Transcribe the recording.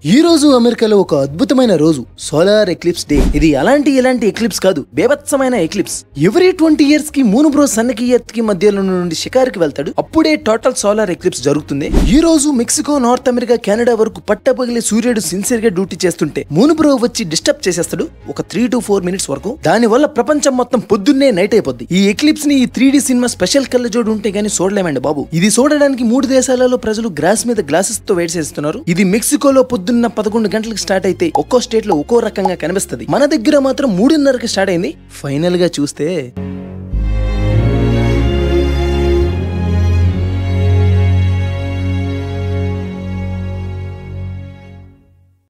ఈ రోజు అమెరికాలో ఒక అద్భుతమైన రోజు సోలార్ ఎక్లిప్స్ డే ఇది అలాంటి ఇలాంటి ఎక్లిప్స్ కాదు బేభత్సమైన ఎక్లిప్స్ ఎవరీ ట్వంటీ ఇయర్స్ కి మూన్ బ్రో సన్ కి ఎర్త్ కి మధ్యలో నుండి షికారికి వెళ్తాడు అప్పుడే టోటల్ సోలార్ ఎక్లిప్స్ జరుగుతుంది ఈ రోజు మెక్సికో నార్త్ అమెరికా కెనడా వరకు పట్టపగిలి సూర్యుడు సిన్సియర్ గా డ్యూటీ చేస్తుంటే మూన్ బ్రో వచ్చి డిస్టర్బ్ చేసేస్తాడు ఒక త్రీ టు ఫోర్ మినిట్స్ వరకు దాని వల్ల ప్రపంచం మొత్తం పొద్దున్నే నైట్ అయిపోద్ది ఈ ఎక్లిప్స్ ని ఈ త్రీ సినిమా స్పెషల్ కళ్ళజోడు ఉంటే గానీ చూడలేమండి బాబు ఇది చూడడానికి మూడు దేశాలలో ప్రజలు గ్లాస్ మీద గ్లాసెస్ తో వెయిట్ చేస్తున్నారు ఇది మెక్సికోలో పొద్దున్న పదకొండు గంటలకు స్టార్ట్ అయితే ఒక్కో స్టేట్ లో ఒక్కో రకంగా కనిపిస్తది మన దగ్గర మాత్రం మూడున్నరకి స్టార్ట్ అయింది ఫైనల్ గా చూస్తే